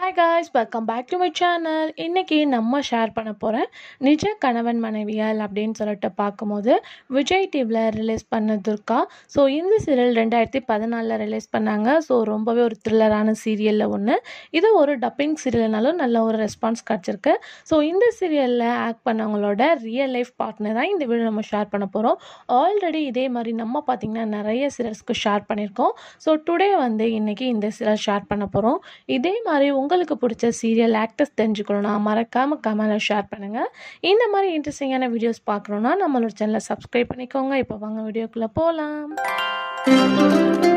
hi guys welcome back to my channel இன்றைக்கி நம்ம share பண்ண போகிறேன் நிஜ கணவன் மனைவியல் அப்படின்னு சொல்லிட்டு பார்க்கும்போது விஜய் டிவியில் ரிலீஸ் பண்ண துர்கா ஸோ இந்த சீரியல் ரெண்டாயிரத்தி பதினாலில் ரிலீஸ் பண்ணாங்க ஸோ ரொம்பவே ஒரு த்ரில்லரான சீரியலில் ஒன்று இது ஒரு டப்பிங் சீரியல்னாலும் நல்ல ஒரு ரெஸ்பான்ஸ் கிடச்சிருக்கு ஸோ இந்த சீரியலில் ஆக்ட் பண்ணவங்களோட ரியல் லைஃப் பார்ட்னர் தான் இந்த வீடியோ நம்ம ஷேர் பண்ண போகிறோம் ஆல்ரெடி இதே மாதிரி நம்ம பார்த்திங்கன்னா நிறைய சீரியல்ஸ்க்கு ஷேர் பண்ணியிருக்கோம் ஸோ டுடே வந்து இன்றைக்கி இந்த சீரியல் ஷேர் பண்ண போகிறோம் இதே மாதிரி உங்களுக்கு பிடிச்ச சீரியல் ஆக்டர்ஸ் தெரிஞ்சுக்கணும்னா மறக்காமல் கமெண்ட்டில் ஷேர் பண்ணுங்கள் இந்த மாதிரி இன்ட்ரெஸ்டிங்கான வீடியோஸ் பார்க்கணுன்னா நம்மளோட சேனலை சப்ஸ்கிரைப் பண்ணிக்கோங்க இப்போ வாங்க வீடியோக்குள்ளே போகலாம்